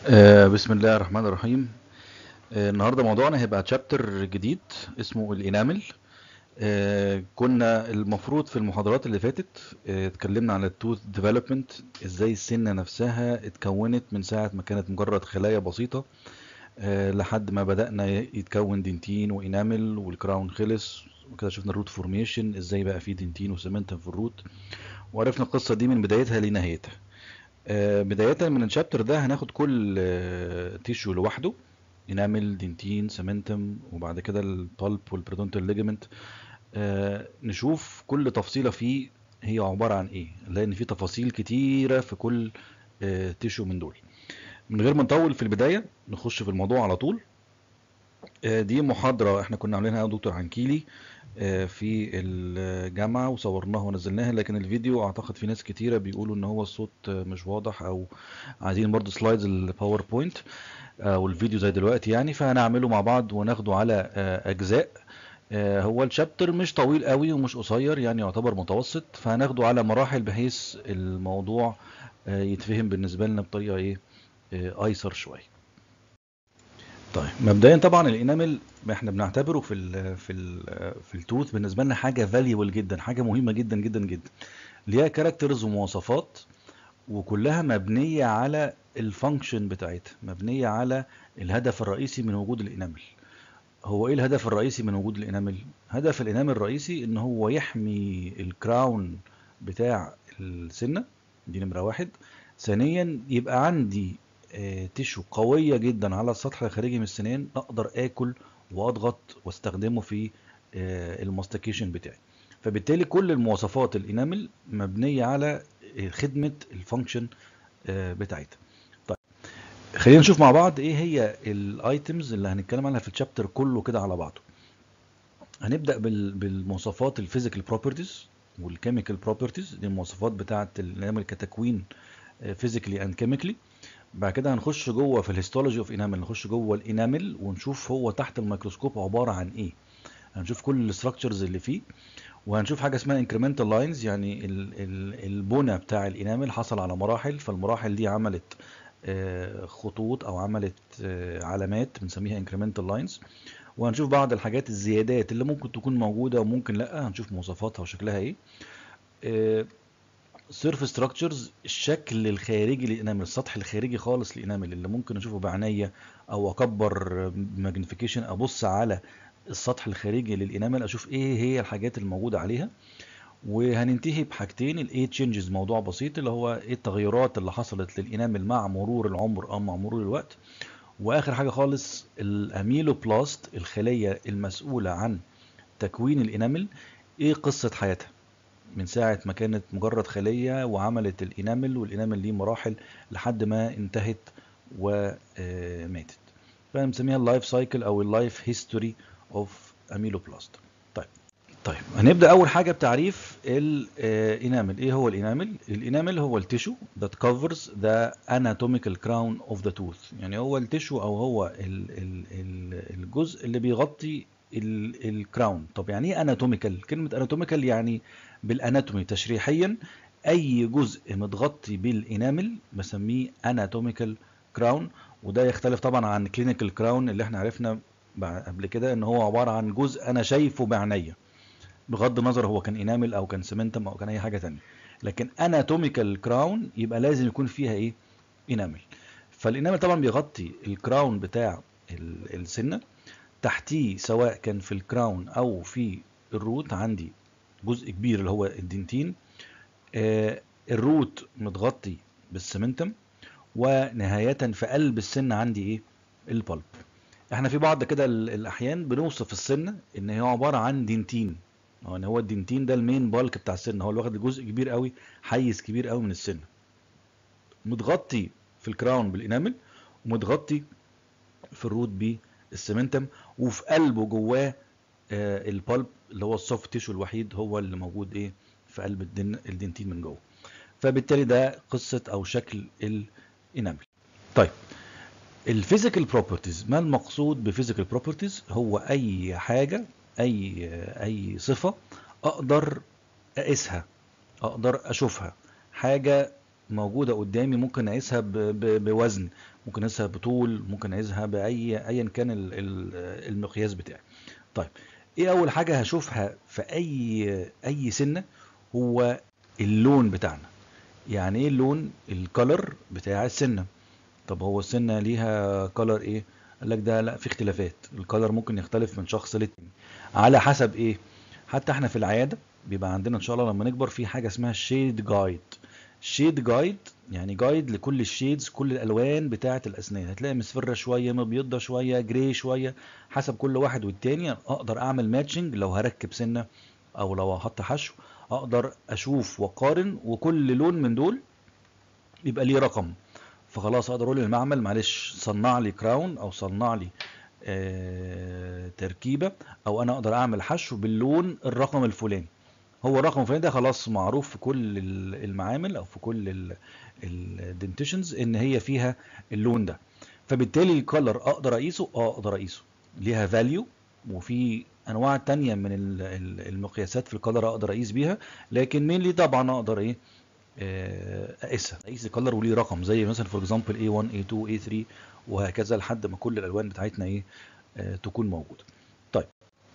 آه، بسم الله الرحمن الرحيم آه، النهارده موضوعنا هيبقى تشابتر جديد اسمه الانامل آه، كنا المفروض في المحاضرات اللي فاتت آه، اتكلمنا عن التوث ديفلوبمنت ازاي السنه نفسها اتكونت من ساعه ما كانت مجرد خلايا بسيطه آه، لحد ما بدأنا يتكون دنتين وانامل والكراون خلص وكده شفنا الروت فورميشن ازاي بقى في دنتين وسمنتم في الروت وعرفنا القصه دي من بدايتها لنهايتها آه، بداية من الشابتر ده هناخد كل تيشو لوحده انامل دنتين سمنتم وبعد كده البالب والبريدونتال ليجمنت نشوف كل تفصيلة فيه هي عبارة عن ايه لان في تفاصيل كتيرة في كل آه، تيشو من دول من غير ما نطول في البداية نخش في الموضوع على طول آه، دي محاضرة احنا كنا عاملينها انا دكتور عنكيلي آه، في الجامعة وصورناها ونزلناها لكن الفيديو اعتقد في ناس كتيرة بيقولوا ان هو الصوت آه، مش واضح او عايزين برضو سلايدز الباوربوينت او الفيديو زي دلوقتي يعني فهنعمله مع بعض وناخده على آه، اجزاء آه، هو الشابتر مش طويل قوي ومش قصير يعني يعتبر متوسط فهناخده على مراحل بحيث الموضوع آه، يتفهم بالنسبة لنا بطريقة ايه آه، ايسر شوية طيب مبدئيا طبعا الانامل احنا بنعتبره في ال في ال في التوث بالنسبه لنا حاجه فاليبل جدا حاجه مهمه جدا جدا جدا ليها كاركترز ومواصفات وكلها مبنيه على الفانكشن بتاعتها مبنيه على الهدف الرئيسي من وجود الانامل هو ايه الهدف الرئيسي من وجود الانامل هدف الانامل الرئيسي ان هو يحمي الكراون بتاع السنه دي نمره واحد ثانيا يبقى عندي آه، تيشو قوية جدا على السطح الخارجي من السنان اقدر اكل واضغط واستخدمه في آه، الماستيكيشن بتاعي فبالتالي كل المواصفات الانامل مبنية على آه، خدمة الفانكشن آه، بتاعتها طيب خلينا نشوف مع بعض ايه هي الايتمز اللي هنتكلم عنها في الشابتر كله كده على بعضه هنبدأ بال- بالمواصفات الفيزيكال بروبرتيز والكيميكال بروبرتيز دي المواصفات بتاعة الانامل كتكوين فيزيكالي اند كيميكالي بعد كده هنخش جوه في الهيستولوجي اوف انامل نخش جوه الانامل ونشوف هو تحت الميكروسكوب عباره عن ايه هنشوف كل الستراكشرز اللي فيه وهنشوف حاجه اسمها انكريمنتال لاينز يعني ال- ال- البنى بتاع الانامل حصل على مراحل فالمراحل دي عملت آه، خطوط او عملت آه، علامات بنسميها انكريمنتال لاينز وهنشوف بعض الحاجات الزيادات اللي ممكن تكون موجوده وممكن لا هنشوف مواصفاتها وشكلها ايه سيرف ستراكشرز الشكل الخارجي للانامل السطح الخارجي خالص للانامل اللي ممكن اشوفه بعينيا او اكبر ماجنيفيكيشن ابص على السطح الخارجي للانامل اشوف ايه هي الحاجات الموجوده عليها وهننتهي بحاجتين الايه تشينجز موضوع بسيط اللي هو ايه التغيرات اللي حصلت للانامل مع مرور العمر او مع مرور الوقت واخر حاجه خالص الاميلوبلاست الخليه المسؤوله عن تكوين الانامل ايه قصه حياتها من ساعة ما كانت مجرد خلية وعملت الإنامل والإنامل ليه مراحل لحد ما انتهت وماتت فبنسميها اللايف سايكل أو اللايف هيستوري اوف اميلوبلاست طيب طيب هنبدأ أول حاجة بتعريف الإنامل إيه هو الإنامل؟ الإنامل هو التيشو that covers the anatomical crown of the tooth يعني هو التيشو أو هو ال ال ال الجزء اللي بيغطي الكراون طب يعني ايه اناتوميكال كلمه اناتوميكال يعني بالاناتومي تشريحيا اي جزء متغطي بالانامل بسميه اناتوميكال كراون وده يختلف طبعا عن كلينيكال كراون اللي احنا عرفنا بع- قبل كده ان هو عباره عن جزء انا شايفه بعينيا بغض النظر هو كان انامل او كان سمنتم او كان اي حاجه تانية لكن اناتوميكال كراون يبقى لازم يكون فيها ايه انامل فالانامل طبعا بيغطي الكراون بتاع ال- السنه تحتيه سواء كان في الكراون او في الروت عندي جزء كبير اللي هو الدنتين آه، الروت متغطي بالسمنتم ونهاية في قلب السن عندي ايه البلب احنا في بعض كده ال- الاحيان بنوصف السنة ان هي عبارة عن دنتين هو ان هو الدنتين ده المين بالك بتاع السن هو اللي واخد جزء كبير قوي حيز كبير قوي من السن متغطي في الكراون بالانامل ومتغطي في الروت بالسمنتم وفي قلبه جواه آه، البلب اللي هو السوفت تيشو الوحيد هو اللي موجود ايه في قلب الدن الدنتين من جوه فبالتالي ده قصة او شكل الانامل طيب الفيزيكال بروبرتيز ما المقصود بفيزيكال بروبرتيز هو اي حاجة اي اي صفة اقدر اقيسها اقدر اشوفها حاجة موجوده قدامي ممكن اقيسها ب- ب- بوزن ممكن اقيسها بطول ممكن اقيسها باي ايا كان ال- ال- المقياس بتاعي طيب ايه اول حاجه هشوفها في اي اي سنه هو اللون بتاعنا يعني ايه اللون الكالر بتاع السنه طب هو السنه ليها كالر ايه قال لك ده لا في اختلافات الكالر ممكن يختلف من شخص للتاني على حسب ايه حتى احنا في العياده بيبقى عندنا ان شاء الله لما نكبر في حاجه اسمها شيد جايد شيد جايد يعني جايد لكل الشيدز كل الالوان بتاعه الاسنان هتلاقي مصفرة شويه مبيضه شويه جراي شويه حسب كل واحد والتاني اقدر اعمل ماتشنج لو هركب سنه او لو هحط حشو اقدر اشوف واقارن وكل لون من دول يبقى ليه رقم فخلاص اقدر اقول للمعمل معلش صنع لي كراون او صنع لي آه تركيبه او انا اقدر اعمل حشو باللون الرقم الفلاني هو الرقم الفلاني ده خلاص معروف في كل ال- المعامل او في كل الدنتيشنز ان هي فيها اللون ده فبالتالي الكولر اقدر اقيسه اه اقدر اقيسه ليها فاليو وفي انواع تانية من ال- ال- المقياسات في الكولر اقدر اقيس بيها لكن مين لي طبعا اقدر ايه آه، اقيسها اقيس الكولر وليه رقم زي مثلا فور اكزامبل A1 A2 A3 وهكذا لحد ما كل الالوان بتاعتنا ايه آه، تكون موجوده طيب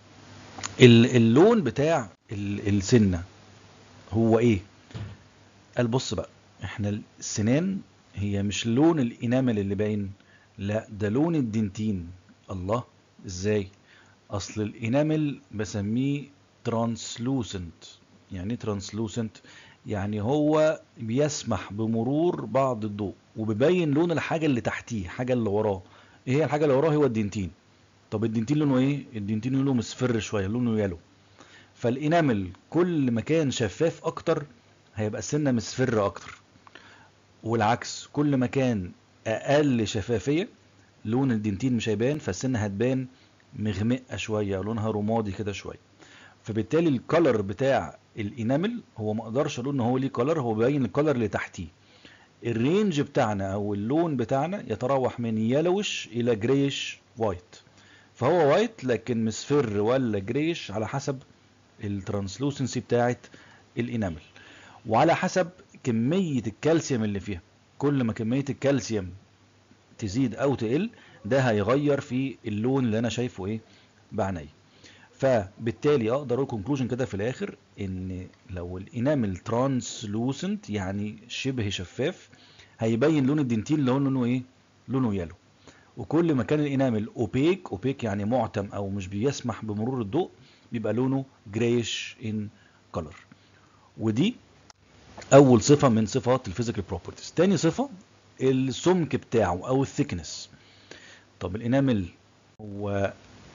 ال- اللون بتاع ال- السنه هو ايه قال بص بقى احنا السنان هي مش لون الانامل اللي باين لا ده لون الدنتين الله ازاي اصل الانامل بسميه ترانسلوسنت يعني ايه ترانسلوسنت يعني هو بيسمح بمرور بعض الضوء وبيبين لون الحاجه اللي تحتيه الحاجه اللي وراه ايه هي الحاجه اللي وراه هو الدنتين طب الدنتين لونه ايه الدنتين لونه مصفر شويه لونه يالو فالانامل كل ما كان شفاف اكتر هيبقى السنه مصفر اكتر والعكس كل ما كان اقل شفافيه لون الدنتين مش هيبان فالسنه هتبان مغمقه شويه لونها رمادي كده شويه فبالتالي الكالر بتاع الانامل هو ما اقدرش اقول ان هو ليه كالر هو باين الكالر اللي تحتيه الرينج بتاعنا او اللون بتاعنا يتراوح من يلوش الى جريش وايت فهو وايت لكن مصفر ولا جريش على حسب الترانسلوسنسي بتاعت الانامل وعلى حسب كمية الكالسيوم اللي فيها كل ما كمية الكالسيوم تزيد او تقل ده هيغير في اللون اللي انا شايفه ايه بعيني فبالتالي اقدر اقول كونكلوجن كده في الاخر ان لو الانامل ترانسلوسنت يعني شبه شفاف هيبين لون الدنتين اللي هو لونه ايه لونه يالو وكل ما كان الانامل اوبيك اوبيك يعني معتم او مش بيسمح بمرور الضوء بيبقى لونه جريش ان كولر ودي اول صفه من صفات الفيزيكال بروبرتيز تاني صفه السمك بتاعه او الثيكنس طب الانامل هو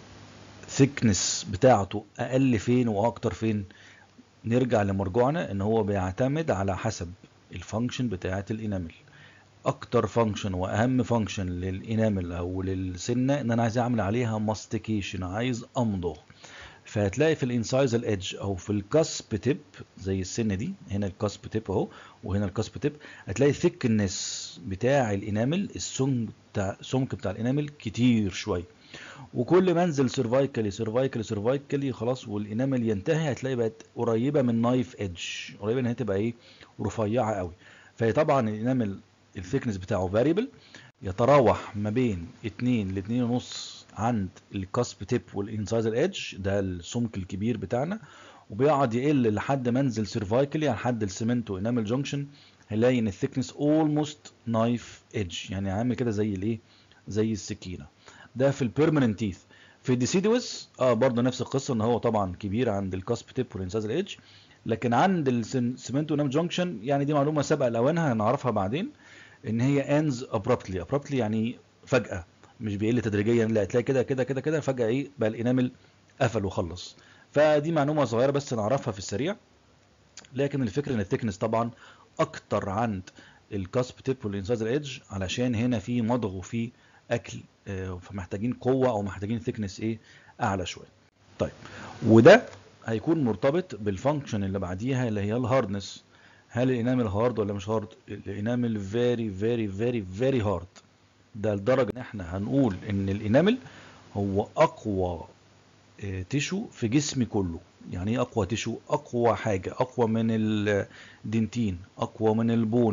ثيكنس بتاعته اقل فين واكتر فين نرجع لمرجوعنا ان هو بيعتمد على حسب الفانكشن بتاعه الانامل اكتر فانكشن واهم فانكشن للانامل او للسنه ان انا عايز اعمل عليها ماستيكيشن عايز امضغ فهتلاقي في الانسايزال ايدج او في الكاسب تيب زي السنه دي هنا الكاسب تيب اهو وهنا الكاسب تيب هتلاقي الثيكنس بتاع الانامل السمك بتاع السمك بتاع الانامل كتير شويه وكل ما انزل سيرفايكالي سيرفايكالي سيرفايكالي خلاص والانامل ينتهي هتلاقي بقت قريبه من نايف ايدج قريبه ان هي تبقى ايه رفيعه قوي فهي طبعا الانامل الثيكنس بتاعه فاريبل يتراوح ما بين 2 ل 2 ونص عند الكاسب تيب والانسايزر ايدج ده السمك الكبير بتاعنا وبيقعد يقل لحد ما انزل سيرفايكالي لحد السيمنتو انامل جونكشن هنلاقي ان الثيكنس اولموست نايف ايدج يعني عامل كده زي الايه زي السكينه ده في البيرمننت تيث في الديسيدوس اه برضه نفس القصه ان هو طبعا كبير عند الكاسب تيب والانسايزر ايدج لكن عند السيمنتو انامل جونكشن يعني دي معلومه سابقه لاوانها هنعرفها بعدين ان هي ends abruptly abruptly يعني فجأة مش بيقل تدريجيا لا تلاقي كده كده كده كده فجأة ايه بقى الانامل قفل وخلص فدي معلومة صغيرة بس نعرفها في السريع لكن الفكرة ان الثيكنس طبعا اكتر عند الكاسب تيب والانسايزر ايدج علشان هنا في مضغ وفي اكل آه، فمحتاجين قوة او محتاجين ثيكنس ايه اعلى شوية طيب وده هيكون مرتبط بالفانكشن اللي بعديها اللي هي الهاردنس هل الانامل هارد ولا مش هارد الانامل فيري فيري فيري فيري هارد ده لدرجه ان احنا هنقول ان الانامل هو اقوى آه، تيشو في جسمي كله يعني ايه اقوى تيشو اقوى حاجه اقوى من الدنتين اقوى من البون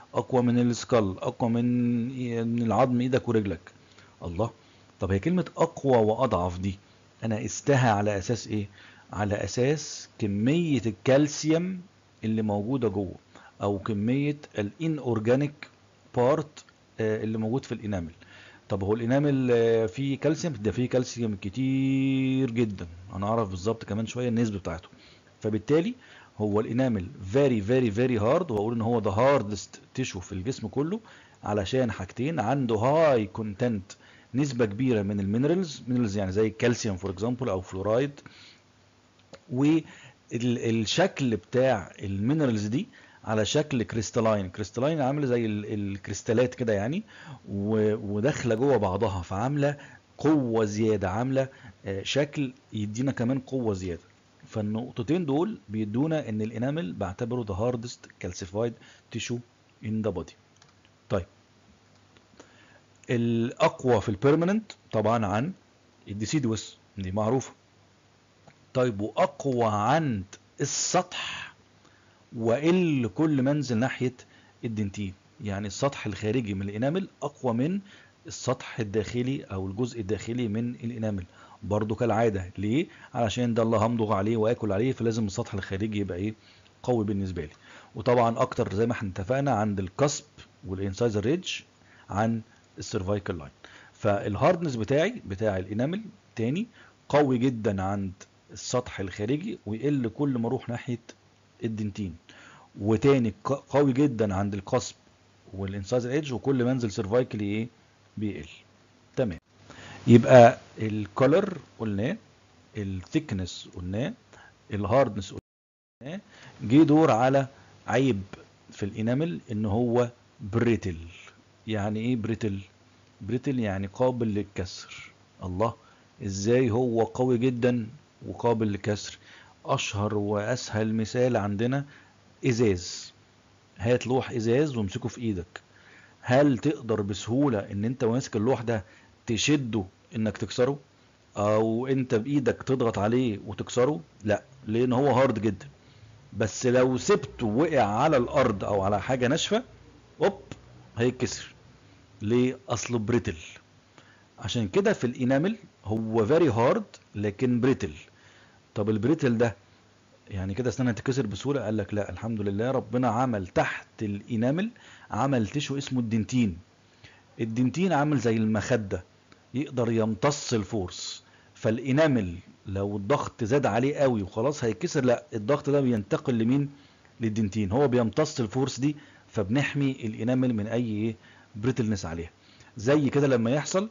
اقوى من السكال اقوى من من العظم ايدك ورجلك الله طب هي كلمة اقوى واضعف دي انا قستها على اساس ايه على اساس كمية الكالسيوم اللي موجودة جوه او كمية الان اورجانيك بارت اللي موجود في الانامل طب هو الانامل آه، فيه كالسيوم ده فيه كالسيوم كتير جدا هنعرف بالظبط كمان شوية النسبة بتاعته فبالتالي هو الانامل very very very hard واقول ان هو the hardest tissue في الجسم كله علشان حاجتين عنده high content نسبة كبيرة من المينرالز مينرالز يعني زي الكالسيوم فور اكزامبل او فلورايد والشكل بتاع المينرالز دي على شكل كريستالاين كريستالاين عامله زي ال- الكريستالات كده يعني و- وداخله جوه بعضها فعامله قوه زياده عامله آه، شكل يدينا كمان قوه زياده فالنقطتين دول بيدونا ان الانامل بعتبره the hardest calcified tissue in the body طيب الاقوى في البيرمننت طبعا عن الديسيدوس دي معروفه طيب واقوى عند السطح واقل كل ما انزل ناحيه الدنتين يعني السطح الخارجي من الانامل اقوى من السطح الداخلي او الجزء الداخلي من الانامل برضو كالعاده ليه علشان ده اللي همضغ عليه واكل عليه فلازم السطح الخارجي يبقى ايه قوي بالنسبه لي وطبعا اكتر زي ما احنا اتفقنا عند الكسب والانسايزر ريدج عن السيرفايكال لاين فالهاردنس بتاعي بتاع الانامل تاني قوي جدا عند السطح الخارجي ويقل كل ما اروح ناحيه الدنتين وتاني ق- قوي جدا عند القصب والانسايزر ايدج وكل ما انزل سيرفايكلي ايه بيقل تمام يبقى الكولر قلناه الثيكنس قلناه الهاردنس قلناه جه دور على عيب في الانامل ان هو بريتل يعني ايه بريتل بريتل يعني قابل للكسر الله ازاي هو قوي جدا وقابل للكسر اشهر واسهل مثال عندنا ازاز هات لوح ازاز وامسكه في ايدك هل تقدر بسهولة ان انت ماسك اللوح ده تشده انك تكسره او انت بايدك تضغط عليه وتكسره لا لان هو هارد جدا بس لو سبته وقع على الارض او على حاجة ناشفة اوب هيتكسر ليه اصله بريتل عشان كده في الانامل هو فيري هارد لكن بريتل طب البريتل ده يعني كده اسنانها تتكسر بسهوله قال لك لا الحمد لله ربنا عمل تحت الانامل عمل تشو اسمه الدنتين الدنتين عامل زي المخده يقدر يمتص الفورس فالانامل لو الضغط زاد عليه قوي وخلاص هيتكسر لا الضغط ده بينتقل لمين للدنتين هو بيمتص الفورس دي فبنحمي الانامل من اي ايه بريتلنس عليها زي كده لما يحصل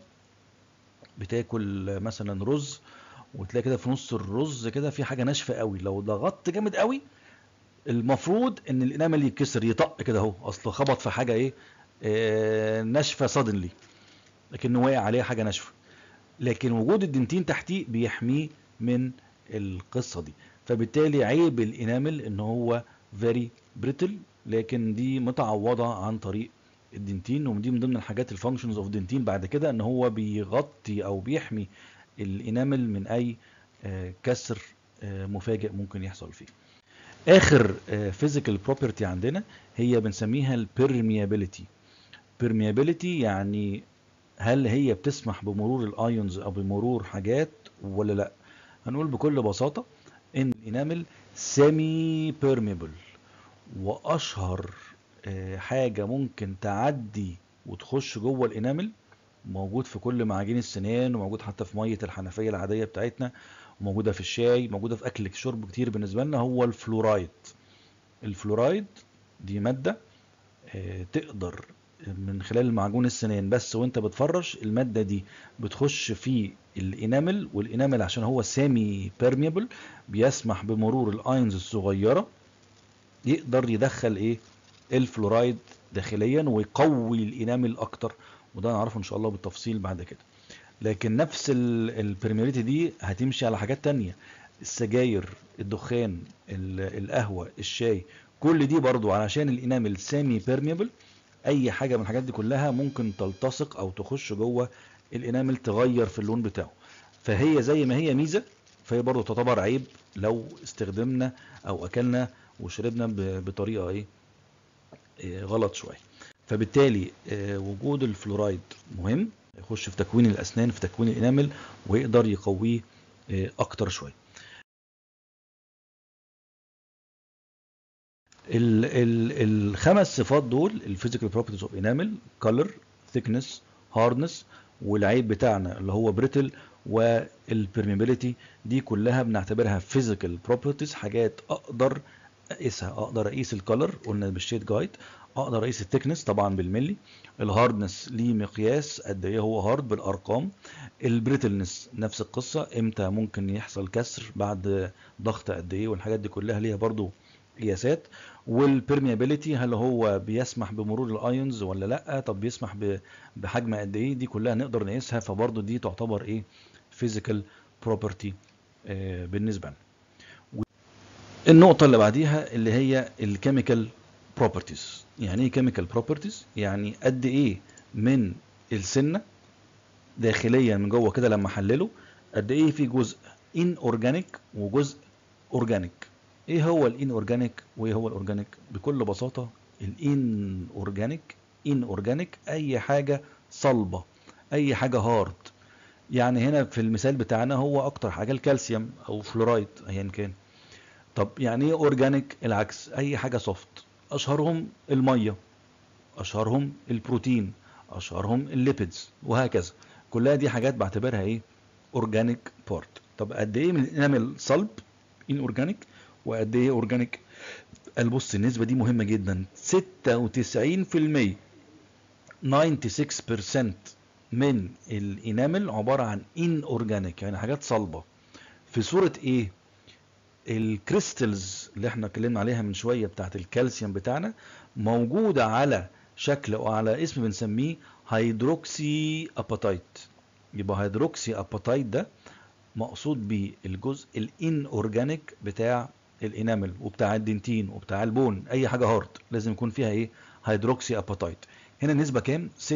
بتاكل مثلا رز وتلاقي كده في نص الرز كده في حاجه ناشفه قوي لو ضغطت جامد قوي المفروض ان الانامل يتكسر يطق كده اهو اصله خبط في حاجه ايه آه ناشفه صدنلي لكنه واقع عليها حاجه ناشفه لكن وجود الدنتين تحتيه بيحميه من القصه دي فبالتالي عيب الانامل ان هو فيري بريتل لكن دي متعوضه عن طريق الدنتين ودي من ضمن الحاجات الفانكشنز اوف دنتين بعد كده ان هو بيغطي او بيحمي الانامل من اي آه، كسر آه، مفاجئ ممكن يحصل فيه اخر فيزيكال بروبرتي عندنا هي بنسميها البيرميابيليتي بيرميابيليتي يعني هل هي بتسمح بمرور الايونز او بمرور حاجات ولا لا هنقول بكل بساطة ان الانامل سيمي بيرميبل واشهر آه، حاجة ممكن تعدي وتخش جوه الانامل موجود في كل معاجين السنان وموجود حتى في مية الحنفية العادية بتاعتنا وموجودة في الشاي موجودة في أكل الشرب كتير بالنسبة لنا هو الفلورايد الفلورايد دي مادة آه، تقدر من خلال معجون السنان بس وانت بتفرش المادة دي بتخش في الانامل والانامل عشان هو سيمي بيرميبل بيسمح بمرور الاينز الصغيرة يقدر يدخل ايه الفلورايد داخليا ويقوي الانامل اكتر وده نعرفه ان شاء الله بالتفصيل بعد كده لكن نفس البرميابيليتي دي هتمشي على حاجات تانية السجاير الدخان ال- القهوة الشاي كل دي برضو علشان الانامل سيمي بيرميبل اي حاجة من الحاجات دي كلها ممكن تلتصق او تخش جوه الانامل تغير في اللون بتاعه فهي زي ما هي ميزة فهي برضو تعتبر عيب لو استخدمنا او اكلنا وشربنا ب- بطريقة ايه إيه غلط شوية فبالتالي آه، وجود الفلورايد مهم يخش في تكوين الاسنان في تكوين الانامل ويقدر يقويه آه، اكتر شويه ال ال الخمس صفات دول الفيزيكال بروبرتيز اوف انامل كولر ثيكنس هاردنس والعيب بتاعنا اللي هو بريتل والبرميبيليتي دي كلها بنعتبرها فيزيكال بروبرتيز حاجات اقدر اقيسها اقدر اقيس الكولر قلنا بالشيت جايد اقدر اقيس الثيكنس طبعا بالملي الهاردنس ليه مقياس قد ايه هو هارد بالارقام البريتلنس نفس القصه امتى ممكن يحصل كسر بعد ضغط قد ايه والحاجات دي كلها ليها برضو قياسات والبرميابيليتي هل هو بيسمح بمرور الايونز ولا لا طب بيسمح ب- بحجم قد ايه دي كلها نقدر نقيسها فبرضو دي تعتبر ايه فيزيكال بروبرتي بالنسبه لنا النقطة اللي بعديها اللي هي الكيميكال بروبرتيز يعني ايه كيميكال بروبرتيز يعني قد ايه من السنة داخليا من جوه كده لما احلله قد ايه في جزء ان اورجانيك وجزء اورجانيك ايه هو الان اورجانيك وايه هو الاورجانيك بكل بساطة الان اورجانيك ان اورجانيك اي حاجة صلبة اي حاجة هارد يعني هنا في المثال بتاعنا هو اكتر حاجة الكالسيوم او فلورايد ايا كان طب يعني ايه اورجانيك العكس اي حاجه سوفت اشهرهم الميه اشهرهم البروتين اشهرهم الليبيدز وهكذا كلها دي حاجات بعتبرها ايه اورجانيك بارت طب قد ايه من الانامل صلب ان اورجانيك وقد ايه اورجانيك قال بص النسبه دي مهمه جدا 96% 96% من الانامل عباره عن ان اورجانيك يعني حاجات صلبه في صوره ايه الكريستلز اللي احنا اتكلمنا عليها من شويه بتاعت الكالسيوم بتاعنا موجوده على شكل او على اسم بنسميه هيدروكسي اباتايت يبقى هيدروكسي اباتايت ده مقصود بيه الجزء الان اورجانيك بتاع الانامل وبتاع الدنتين وبتاع البون اي حاجه هارد لازم يكون فيها ايه هيدروكسي اباتايت هنا النسبه كام 96%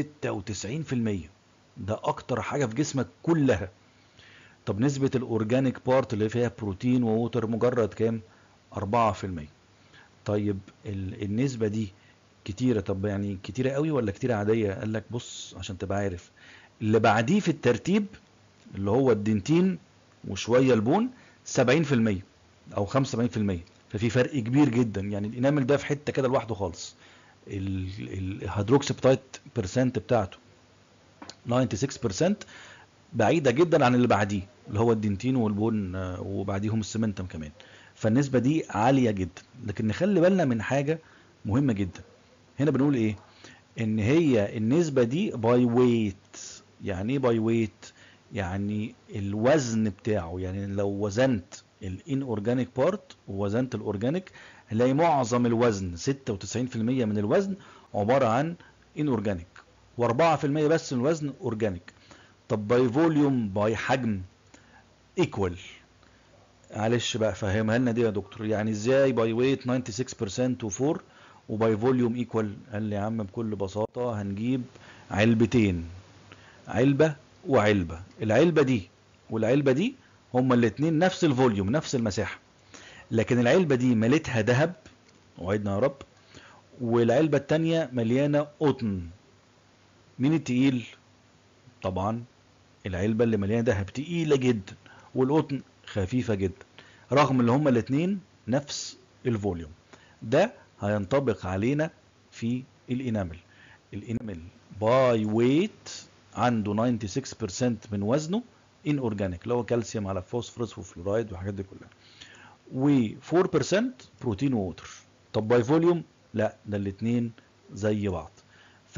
ده اكتر حاجه في جسمك كلها طب نسبة الأورجانيك بارت اللي فيها بروتين ووتر مجرد كام؟ 4% طيب ال- النسبة دي كتيرة طب يعني كتيرة قوي ولا كتيرة عادية؟ قال لك بص عشان تبقى عارف اللي بعديه في الترتيب اللي هو الدنتين وشوية البون 70% أو 75% ففي فرق كبير جدا يعني الإنامل ده في حتة كده لوحده خالص الهيدروكسيبتايت برسنت بتاعته 96% بعيده جدا عن اللي بعديه اللي هو الدنتين والبون آه، وبعديهم السمنتم كمان فالنسبه دي عاليه جدا لكن نخلي بالنا من حاجه مهمه جدا هنا بنقول ايه ان هي النسبه دي باي ويت يعني ايه باي ويت يعني الوزن بتاعه يعني لو وزنت الان اورجانيك بارت ووزنت الاورجانيك هنلاقي معظم الوزن 96% من الوزن عباره عن ان اورجانيك و4% بس من الوزن اورجانيك طب باي فوليوم باي حجم ايكوال معلش بقى فهمها لنا دي يا دكتور يعني ازاي باي ويت 96% و4 وباي فوليوم ايكوال قال لي يا عم بكل بساطه هنجيب علبتين علبه وعلبه العلبه دي والعلبه دي هما الاتنين نفس الفوليوم نفس المساحه لكن العلبه دي مليتها ذهب وعدنا يا رب والعلبه التانيه مليانه قطن مين التقيل طبعا العلبة اللي مليانة دهب تقيلة جدا والقطن خفيفة جدا رغم ان هما الاتنين نفس الفوليوم ده هينطبق علينا في الانامل الانامل باي ويت عنده 96% من وزنه ان اورجانيك اللي هو كالسيوم على فوسفورس وفلورايد والحاجات دي كلها و4% بروتين ووتر طب باي فوليوم لا ده الاتنين زي بعض ف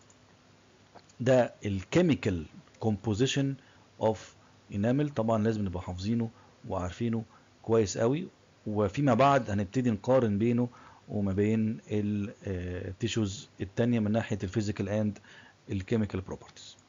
ده الكيميكال كومبوزيشن اوف انامل طبعا لازم نبقى حافظينه وعارفينه كويس قوي وفيما بعد هنبتدي نقارن بينه وما بين التيشوز التانية من ناحية الفيزيكال اند الكيميكال بروبرتيز